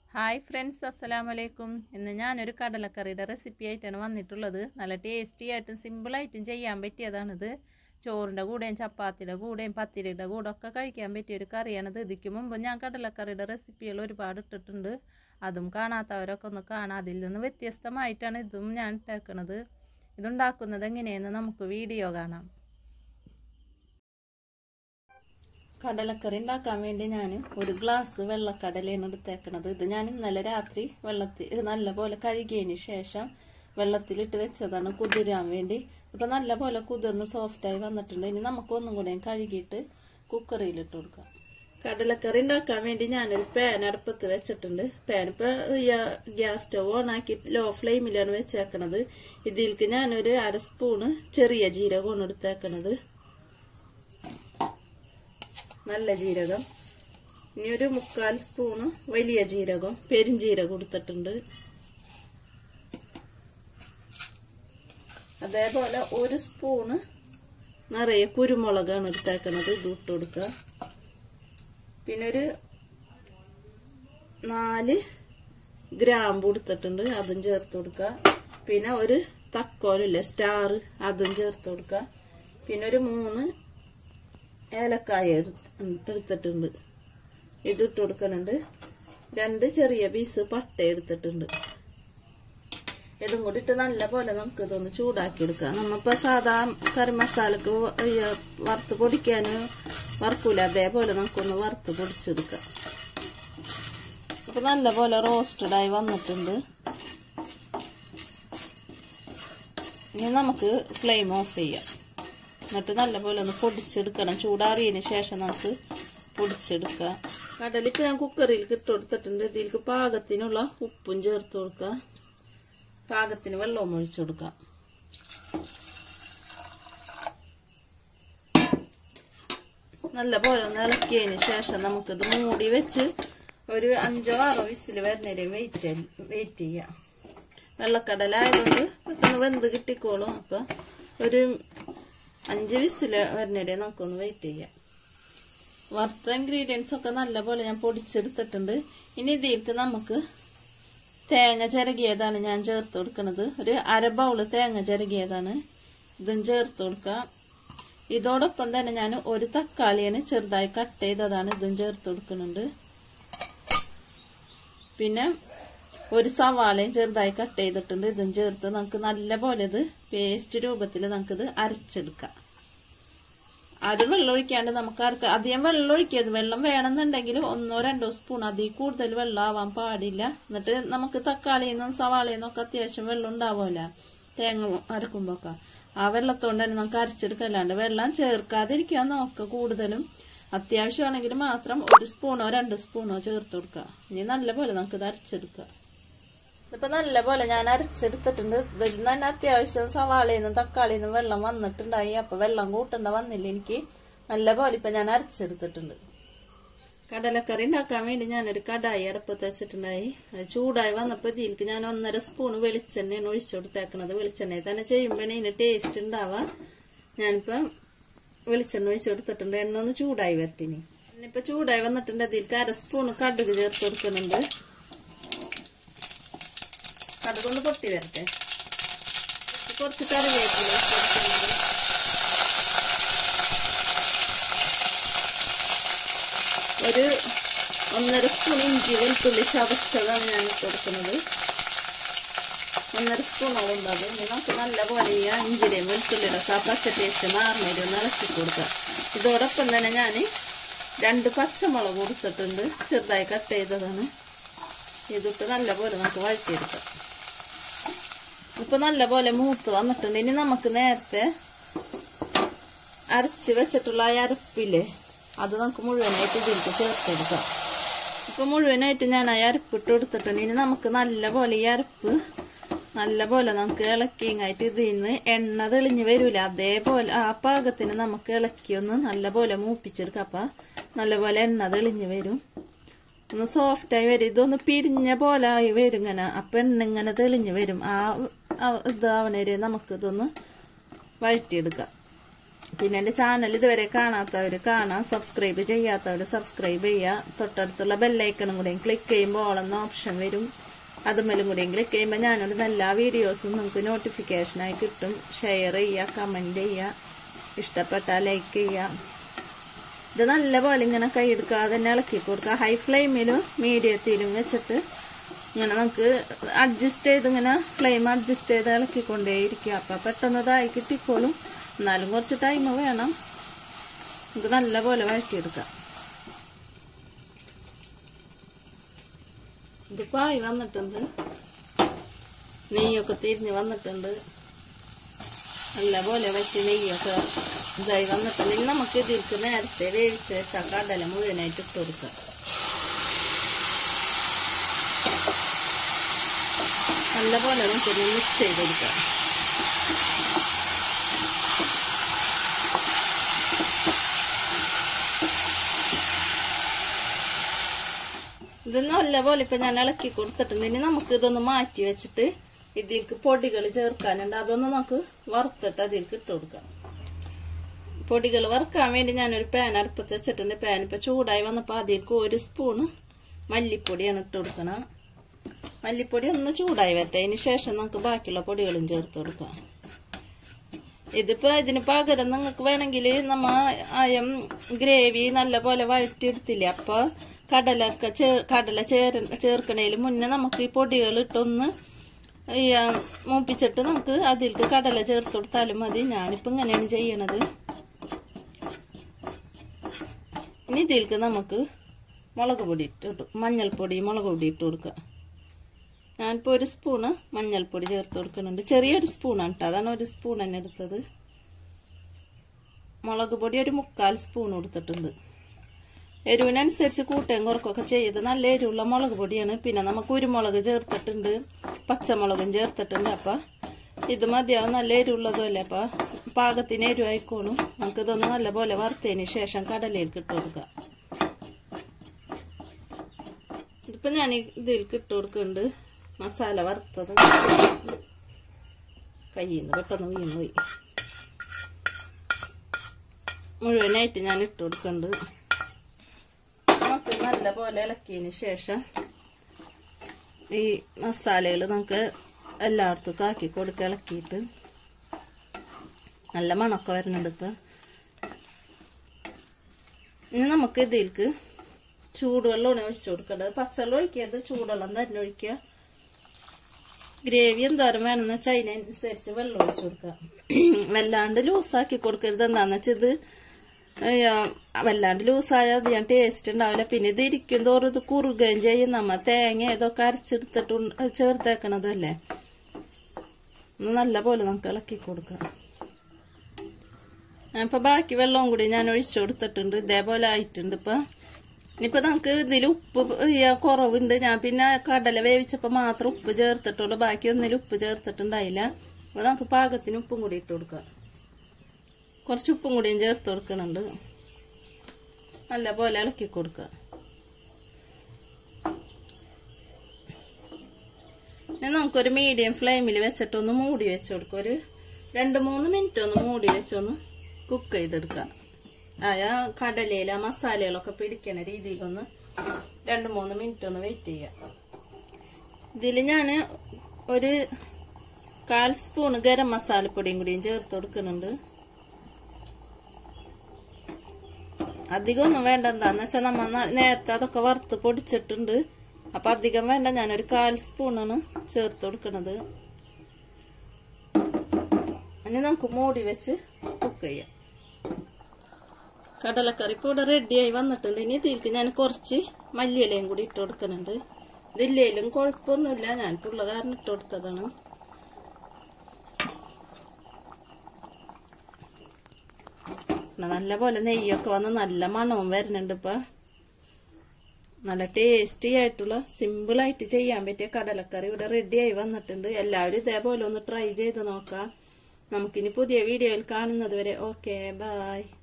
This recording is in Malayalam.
ഹായ് ഫ്രണ്ട്സ് അസ്സലാമു അലൈക്കും ഇന്ന് ഞാനൊരു കടലക്കറിയുടെ റെസിപ്പി ആയിട്ടാണ് വന്നിട്ടുള്ളത് നല്ല ടേസ്റ്റി ആയിട്ടും സിമ്പിളായിട്ടും ചെയ്യാൻ പറ്റിയതാണിത് ചോറിൻ്റെ കൂടെയും ചപ്പാത്തിയുടെ കൂടെയും പത്തിരിയുടെ കൂടെ ഒക്കെ കഴിക്കാൻ പറ്റിയ ഒരു കറിയാണിത് ഇതിക്ക് മുമ്പ് ഞാൻ കടലക്കറിയുടെ റെസിപ്പികൾ ഒരുപാട് ഇട്ടിട്ടുണ്ട് അതും കാണാത്തവരൊക്കെ ഒന്ന് കാണാം അതിൽ നിന്ന് വ്യത്യസ്തമായിട്ടാണ് ഇതും ഞാൻ ഇട്ടേക്കണത് ഇതുണ്ടാക്കുന്നത് എങ്ങനെയെന്ന് നമുക്ക് വീഡിയോ കാണാം കടലക്കറി ഉണ്ടാക്കാൻ വേണ്ടി ഞാൻ ഒരു ഗ്ലാസ് വെള്ളക്കടലയാണ് എടുത്തേക്കണത് ഇത് ഞാൻ ഇന്നലെ രാത്രി വെള്ളത്തിൽ നല്ലപോലെ കഴുകിയതിന് ശേഷം വെള്ളത്തിലിട്ട് വെച്ചതാണ് കുതിരാൻ വേണ്ടി ഇപ്പം നല്ലപോലെ കുതിർന്ന് സോഫ്റ്റായി വന്നിട്ടുണ്ട് ഇനി നമുക്ക് ഒന്നും കൂടെ കഴുകിയിട്ട് കുക്കറിയിലിട്ട് കൊടുക്കാം കടലക്കറി ഉണ്ടാക്കാൻ വേണ്ടി ഞാനൊരു പാൻ അടുപ്പത്ത് വെച്ചിട്ടുണ്ട് പാൻ ഇപ്പോൾ ഗ്യാസ് സ്റ്റവ് ഓൺ ആക്കി ലോ ഫ്ലെയിമിലാണ് വെച്ചേക്കണത് ഇതിലേക്ക് ഞാനൊരു അര സ്പൂണ് ചെറിയ ജീരകമാണ് എടുത്തേക്കണത് നല്ല ജീരകം ഇനി ഒരു മുക്കാൽ സ്പൂണ് വലിയ ജീരകം പെരിഞ്ജീരകം കൊടുത്തിട്ടുണ്ട് അതേപോലെ ഒരു സ്പൂണ് നിറയെ കുരുമുളകാണ് എടുത്തേക്കണത് ഇത് ഇട്ട് കൊടുക്കുക പിന്നെ ഒരു നാല് ഗ്രാമ്പ് കൊടുത്തിട്ടുണ്ട് അതും ചേർത്ത് കൊടുക്കുക പിന്നെ ഒരു തക്കോലില്ലേ സ്റ്റാർ അതും ചേർത്ത് കൊടുക്കുക പിന്നെ ഒരു മൂന്ന് ഏലക്കായ എടുത്തിട്ടുണ്ട് ഇത് ഇട്ട് കൊടുക്കുന്നുണ്ട് രണ്ട് ചെറിയ പീസ് പട്ട എടുത്തിട്ടുണ്ട് ഇതും കൂടി ഇട്ട് നല്ല പോലെ നമുക്ക് ഇതൊന്ന് ചൂടാക്കി എടുക്കാം നമ്മളിപ്പോൾ സാധാ കറി മസാലക്ക് വറുത്ത് പൊടിക്കാൻ വറുക്കൂല അതേപോലെ നമുക്കൊന്ന് വറുത്ത് പൊടിച്ചെടുക്കാം അപ്പോൾ നല്ല പോലെ റോസ്റ്റഡായി വന്നിട്ടുണ്ട് ഇനി നമുക്ക് ഫ്ലെയിം ഓഫ് ചെയ്യാം എന്നിട്ട് നല്ലപോലെ ഒന്ന് പൊടിച്ചെടുക്കണം ചൂടാറിയതിന് ശേഷം നമുക്ക് പൊടിച്ചെടുക്കാം കടലിപ്പോൾ ഞാൻ കുക്കറിൽ ഇട്ട് കൊടുത്തിട്ടുണ്ട് ഇതിലേക്ക് പാകത്തിനുള്ള ഉപ്പും ചേർത്ത് കൊടുക്കുക പാകത്തിന് വെള്ളവും ഒഴിച്ചു കൊടുക്കാം നല്ലപോലെ ഒന്ന് ഇളക്കിയതിന് ശേഷം നമുക്കിത് മൂടി വെച്ച് ഒരു അഞ്ചോ ആറോ വിസിൽ വരുന്നവരെ വെയിറ്റ് വെയിറ്റ് ചെയ്യാം വെള്ളക്കടല ആയതുകൊണ്ട് പെട്ടെന്ന് വെന്ത് കിട്ടിക്കോളും അപ്പം ഒരു അഞ്ച് വിസിൽ വരുന്നവരെ നമുക്കൊന്ന് വെയിറ്റ് ചെയ്യാം വറുത്ത ഇൻഗ്രീഡിയൻസ് ഒക്കെ നല്ലപോലെ ഞാൻ പൊടിച്ചെടുത്തിട്ടുണ്ട് ഇനി ഇതിലേക്ക് നമുക്ക് തേങ്ങ ചിരകിയതാണ് ഞാൻ ചേർത്ത് കൊടുക്കുന്നത് ഒരു അര ബൗള് തേങ്ങ ചിരകിയതാണ് ഇതും ചേർത്ത് കൊടുക്കുക ഇതോടൊപ്പം തന്നെ ഞാൻ ഒരു തക്കാളിയാണ് ചെറുതായി കട്ട് ചെയ്തതാണ് ഇതും ചേർത്ത് കൊടുക്കുന്നുണ്ട് പിന്നെ ഒരു സവാളയും ചെറുതായി കട്ട് ചെയ്തിട്ടുണ്ട് ഇതും ചേർത്ത് നമുക്ക് നല്ലപോലെ ഇത് പേസ്റ്റ് രൂപത്തിൽ നമുക്കിത് അരച്ചെടുക്കാം അത് വെള്ളം ഒഴിക്കാണ്ട് നമുക്ക് അരക്ക അധികം വെള്ളം ഒഴിക്കരുത് വെള്ളം വേണമെന്നുണ്ടെങ്കിൽ ഒന്നോ രണ്ടോ സ്പൂൺ അതിൽ കൂടുതൽ വെള്ളം ആവാൻ പാടില്ല എന്നിട്ട് നമുക്ക് തക്കാളിയിൽ നിന്നും സവാളയിൽ നിന്നൊക്കെ അത്യാവശ്യം വെള്ളം ഉണ്ടാവുമല്ലോ തേങ്ങ അരക്കുമ്പോഴൊക്കെ ആ വെള്ളത്തോണ്ട് തന്നെ നമുക്ക് അരച്ചെടുക്കല്ലാണ്ട് വെള്ളം ചേർക്കാതിരിക്കാൻ നോക്കുക കൂടുതലും അത്യാവശ്യമാണെങ്കിൽ മാത്രം ഒരു സ്പൂണോ രണ്ട് സ്പൂണോ ചേർത്ത് കൊടുക്കുക ഇനി നല്ലപോലെ നമുക്കിത് അരച്ചെടുക്കുക ഇതിപ്പോ നല്ലപോലെ ഞാൻ അരച്ചെടുത്തിട്ടുണ്ട് ഇതിൽ തന്നെ അത്യാവശ്യം സവാളയിൽ നിന്നും തക്കാളിയിൽ നിന്നും വെള്ളം വന്നിട്ടുണ്ടായി അപ്പൊ വെള്ളം കൂട്ടണ്ട വന്നില്ല എനിക്ക് നല്ലപോലെ ഇപ്പൊ ഞാൻ അരച്ചെടുത്തിട്ടുണ്ട് കടലക്കറി ഉണ്ടാക്കാൻ വേണ്ടി ഞാനൊരു കടായി അടുപ്പത്ത് വെച്ചിട്ടുണ്ടായി അത് ചൂടായി വന്നപ്പോൾ ഇതിലേക്ക് ഞാൻ ഒന്നര സ്പൂൺ വെളിച്ചെണ്ണയാണ് ഒഴിച്ചു കൊടുത്തേക്കണത് വെളിച്ചെണ്ണയിൽ തന്നെ ചെയ്യുമ്പോൾ ഇതിന് ടേസ്റ്റ് ഉണ്ടാവാം ഞാനിപ്പം വെളിച്ചെണ്ണ ഒഴിച്ചു കൊടുത്തിട്ടുണ്ട് എണ്ണ ഒന്ന് ചൂടായി വരട്ടിനി ഇനിയിപ്പോൾ ചൂടായി വന്നിട്ടുണ്ട് അതിലേക്ക് അര സ്പൂൺ കടുക് ചേർത്ത് കൊടുക്കുന്നുണ്ട് കടുകൊന്ന് പൊട്ടി വരട്ടെ കുറച്ച് കറിവേപ്പില കൊടുക്കുന്നുണ്ട് ഒരു ഒന്നര സ്പൂൺ ഇഞ്ചി വെളുത്തുള്ളി ചതച്ചതാണ് ഞാൻ കൊടുക്കുന്നത് ഒന്നര സ്പൂണോളം ഉണ്ടാകും ഇനി നമുക്ക് നല്ലപോലെ ഈ ഇഞ്ചിയുടെയും വെളുത്തുള്ളിയുടെ ഒക്കെ ആ പച്ച ടേസ്റ്റ് മാറുന്നതിൽ ഒന്ന് ഇളക്കി കൊടുക്കുക ഇതോടൊപ്പം തന്നെ ഞാൻ രണ്ട് പച്ചമുളക് കൊടുത്തിട്ടുണ്ട് ചെറുതായി കട്ട് ചെയ്തതാണ് ഇതിട്ട് നല്ലപോലെ നമുക്ക് വഴറ്റിയെടുക്കാം ഇപ്പൊ നല്ലപോലെ മൂത്ത് വന്നിട്ടുണ്ട് ഇനി നമുക്ക് നേരത്തെ അരച്ച് വെച്ചിട്ടുള്ള ആ അരപ്പില്ലേ അത് നമുക്ക് മുഴുവനായിട്ട് ഇതിലേക്ക് ചേർത്തെടുക്കാം ഇപ്പൊ മുഴുവനായിട്ട് ഞാൻ ആ അരപ്പിട്ട് കൊടുത്തിട്ടുണ്ട് ഇനി നമുക്ക് നല്ലപോലെ ഈ അരപ്പ് നല്ലപോലെ നമുക്ക് ഇളക്കിങ്ങായിട്ട് ഇതിൽ നിന്ന് എണ്ണ തെളിഞ്ഞ് വരൂല അതേപോലെ ആ പാകത്തിന് നമുക്ക് ഇളക്കി ഒന്ന് നല്ലപോലെ മൂപ്പിച്ചെടുക്കാം അപ്പൊ നല്ലപോലെ എണ്ണ തെളിഞ്ഞ് വരും ഒന്ന് സോഫ്റ്റായി വരും ഇതൊന്ന് പിരിഞ്ഞ പോലെ ആയി വരും ഇങ്ങനെ അപ്പം എണ്ണ ഇങ്ങനെ തെളിഞ്ഞ് വരും ആ ഇതാവണേരെ നമുക്ക് ഇതൊന്ന് വഴറ്റിയെടുക്കാം പിന്നെ എൻ്റെ ചാനൽ ഇതുവരെ കാണാത്തവർ കാണാം സബ്സ്ക്രൈബ് ചെയ്യാത്തവർ സബ്സ്ക്രൈബ് ചെയ്യുക തൊട്ടടുത്തുള്ള ബെല്ലൈക്കണും കൂടെയും ക്ലിക്ക് ചെയ്യുമ്പോൾ ഓളെന്ന ഓപ്ഷൻ വരും അതുമേലും കൂടെയും ക്ലിക്ക് ചെയ്യുമ്പോൾ ഞാനിടുന്ന എല്ലാ വീഡിയോസും നിങ്ങൾക്ക് നോട്ടിഫിക്കേഷനായി കിട്ടും ഷെയർ ചെയ്യുക കമൻറ്റ് ചെയ്യുക ഇഷ്ടപ്പെട്ടാൽ ലൈക്ക് ചെയ്യുക ഇത് നല്ലപോലെ ഇങ്ങനെ കൈയെടുക്കാതെ തന്നെ ഇളക്കി കൊടുക്കുക ഹൈ ഫ്ലെയിമിലും മീഡിയത്തിലും വെച്ചിട്ട് ഇങ്ങനെ നമുക്ക് അഡ്ജസ്റ്റ് ചെയ്ത് ഇങ്ങനെ ഫ്ലെയിം അഡ്ജസ്റ്റ് ചെയ്ത് ഇളക്കിക്കൊണ്ടേയിരിക്കുക അപ്പം പെട്ടെന്ന് ഇതായി കിട്ടിക്കോളും എന്നാലും കുറച്ച് ടൈം വേണം നമുക്ക് നല്ലപോലെ വഴറ്റിയെടുക്കാം ഇതിപ്പോൾ ആയി വന്നിട്ടുണ്ട് നെയ്യൊക്കെ തിരിഞ്ഞ് വന്നിട്ടുണ്ട് നല്ലപോലെ വറ്റി നെയ്യൊക്കെ ഇതായി വന്നിട്ടുണ്ട് ഇനി നമുക്ക് ഇതിൽക്ക് നേരത്തെ വേവിച്ച് വെച്ച കടല മുഴുവനായിട്ട് ഇട്ട് കൊടുക്കാം നല്ലപോലെ നമുക്കൊന്ന് മിക്സ് ചെയ്ത് കൊടുക്കാം ഇത് നല്ലപോലെ ഇപ്പൊ ഞാൻ ഇളക്കി കൊടുത്തിട്ടുണ്ട് ഇനി നമുക്ക് ഇതൊന്ന് മാറ്റി വെച്ചിട്ട് ഇതിലേക്ക് പൊടികൾ ചേർക്കാനുണ്ട് അതൊന്ന് നമുക്ക് വറുത്തിട്ട് അതിലേക്ക് ഇട്ട് കൊടുക്കാം പൊടികൾ വറുക്കാൻ വേണ്ടി ഞാനൊരു പാൻ അടുപ്പത്ത് വെച്ചിട്ടുണ്ട് പാൻ ഇപ്പൊ ചൂടായി വന്നപ്പോൾ അതിലേക്ക് ഒരു സ്പൂണ് മല്ലിപ്പൊടിയാണ് ഇട്ട് കൊടുക്കണം മല്ലിപ്പൊടി ഒന്ന് ചൂടായി വരട്ടെ അതിന് ശേഷം നമുക്ക് ബാക്കിയുള്ള പൊടികളും ചേർത്ത് കൊടുക്കാം ഇതിപ്പോ ഇതിന് പകരം നിങ്ങൾക്ക് വേണമെങ്കിൽ നമ്മ അയം ഗ്രേവി നല്ലപോലെ വഴറ്റിയെടുത്തില്ലേ അപ്പൊ കടലൊക്കെ ചേർ കടല ചേർ ചേർക്കണേൽ മുന്നേ നമുക്ക് ഈ പൊടികൾ ഇട്ടൊന്ന് ഈ ആ, മൂപ്പിച്ചിട്ട് നമുക്ക് അതിലേക്ക് കടല ചേർത്ത് കൊടുത്താലും മതി ഞാനിപ്പോ ഇങ്ങനെയാണ് ചെയ്യണത് ഇനി ഇതിലേക്ക് നമുക്ക് മുളക് പൊടി ഇട്ട് മഞ്ഞൾപ്പൊടി മുളക് പൊടി ഇട്ട് കൊടുക്കുക ഞാനിപ്പോൾ ഒരു സ്പൂണ് മഞ്ഞൾപ്പൊടി ചേർത്ത് കൊടുക്കുന്നുണ്ട് ചെറിയൊരു സ്പൂണാണ് കേട്ടോ അതാണ് ഒരു സ്പൂൺ തന്നെ എടുത്തത് മുളക് പൊടി ഒരു മുക്കാൽ സ്പൂൺ കൊടുത്തിട്ടുണ്ട് എരിവിനനുസരിച്ച് കൂട്ടുകയും കുറക്കൊക്കെ ചെയ്ത് നല്ല എരിവുള്ള മുളക് പൊടിയാണ് പിന്നെ നമുക്ക് കുരുമുളക് ചേർത്തിട്ടുണ്ട് പച്ചമുളകും ചേർത്തിട്ടുണ്ട് അപ്പം ഇത് മതിയാവും നല്ല എരിവുള്ളതും അല്ലേ അപ്പം പാകത്തിന് എരിവായിക്കോളും നമുക്കിതൊന്ന് നല്ലപോലെ വറുത്തതിന് ശേഷം കടലയിലേക്ക് ഇട്ട് കൊടുക്കാം ഇതിപ്പോൾ ഞാൻ ഇതിലേക്ക് ഇട്ട് കൊടുക്കുന്നുണ്ട് മസാല വറുത്തത് കയ്യിൽ നിന്ന് പെട്ടെന്ന് വീണ് പോയി മുഴുവനായിട്ട് ഞാൻ ഇട്ട് കൊടുക്കുന്നുണ്ട് നമുക്ക് നല്ല പോലെ ഇളക്കിയതിന് ശേഷം ഈ മസാലകൾ നമുക്ക് എല്ലായിടത്തും ആക്കി കൊടുക്കുക ഇളക്കിയിട്ട് നല്ല മണക്കം വരുന്നുണ്ട് ഇപ്പം ഇനി നമുക്ക് ഇതിലേക്ക് ചൂടുവെള്ളമാണ് ഒഴിച്ചു കൊടുക്കേണ്ടത് പച്ചവെള്ളം ഒഴിക്കരുത് ചൂടുവെള്ളം തന്നെ ഒഴിക്കുക ഗ്രേവി എന്തോരം വേണമെന്ന് വെച്ചാൽ അതിനനുസരിച്ച് വെള്ളം ഒഴിച്ചു കൊടുക്കുക വല്ലാണ്ട് ലൂസാക്കി കൊടുക്കരുത് എന്താണെന്ന് വെച്ചാൽ ഇത് ഏ, വല്ലാണ്ട് ലൂസായാൽ അധികം ടേസ്റ്റ് ഉണ്ടാവില്ല പിന്നെ ഇത് ഇരിക്കും തോറും ഇത് കുറുകയും ചെയ്യും നമ്മ തേങ്ങ ഇതൊക്കെ അരച്ചെടുത്തിട്ട് ഉണ്ട- ചേർത്തേക്കണതും അല്ലേ ഒന്ന് നല്ല പോലെ നമുക്ക് ഇളക്കി കൊടുക്കാം ഇപ്പൊ ബാക്കി വെള്ളവും കൂടി ഞാൻ ഒഴിച്ചു കൊടുത്തിട്ടുണ്ട് ഇതേപോലെ ആയിട്ടുണ്ട് ഇപ്പൊ ഇനിയിപ്പോ നമുക്ക് ഇതിൽ ഉപ്പ് ഈ കുറവുണ്ട് ഞാൻ പിന്നെ കടല വേവിച്ചപ്പോ മാത്രം ഉപ്പ് ചേർത്തിട്ടുള്ളൂ ബാക്കി ഒന്നിലും ഉപ്പ് ചേർത്തിട്ടുണ്ടായില്ല അപ്പൊ നമുക്ക് പാകത്തിന് ഉപ്പും കൂടി ഇട്ട് കൊടുക്കാം കുറച്ച് ഉപ്പും കൂടിയും ചേർത്ത് കൊടുക്കുന്നുണ്ട് നല്ല പോലെ ഇളക്കി കൊടുക്കുക ഇനി നമുക്കൊരു മീഡിയം ഫ്ലെയിമിൽ വെച്ചിട്ടൊന്ന് മൂടി വെച്ച് കൊടുക്കുക ഒരു രണ്ട് മൂന്ന് മിനിറ്റ് ഒന്ന് മൂടി വെച്ചൊന്ന് കുക്ക് ചെയ്തെടുക്കുക ആയ കടലയിൽ ആ മസാലകളൊക്കെ പിടിക്കണ രീതിയിലൊന്ന് രണ്ട് മൂന്ന് മിനിറ്റ് ഒന്ന് വെയിറ്റ് ചെയ്യുക ഇതിൽ ഞാൻ ഒരു കാൽ സ്പൂൺ ഗരം മസാലപ്പൊടിയും കൂടിയും ചേർത്ത് കൊടുക്കുന്നുണ്ട് അധികം ഒന്നും വേണ്ട എന്താന്ന് വെച്ചാൽ നമ്മ ന- നേരത്തെ അതൊക്കെ വറുത്ത് പൊടിച്ചിട്ടുണ്ട് അപ്പൊ അധികം വേണ്ട ഞാനൊരു കാൽ സ്പൂണാണ് ചേർത്ത് കൊടുക്കണത് ഇനി നമുക്ക് മൂടി വെച്ച് കുക്ക് ചെയ്യാം കടലക്കറി ഇപ്പോൾ ഇവിടെ റെഡിയായി വന്നിട്ടുണ്ട് ഇനി ഇതിലേക്ക് ഞാൻ കുറച്ച് മല്ലിയിലയും കൂടി ഇട്ട് കൊടുക്കുന്നുണ്ട് ഇതില്ലേലും കുഴപ്പമൊന്നുമില്ല ഞാൻ പുള്ള കാരണം ഇട്ട് കൊടുത്തതാണ് പിന്നെ നല്ല പോലെ നെയ്യൊക്കെ വന്ന് നല്ല മണവും വരുന്നുണ്ട് ഇപ്പൊ നല്ല ടേസ്റ്റി ആയിട്ടുള്ള സിമ്പിൾ ആയിട്ട് ചെയ്യാൻ പറ്റിയ കടലക്കറി ഇവിടെ റെഡിയായി വന്നിട്ടുണ്ട് എല്ലാവരും ഇതേപോലെ ഒന്ന് ട്രൈ ചെയ്ത് നോക്കാം നമുക്കിനി പുതിയ വീഡിയോയിൽ കാണുന്നത് വരെ ഓക്കെ ബായ്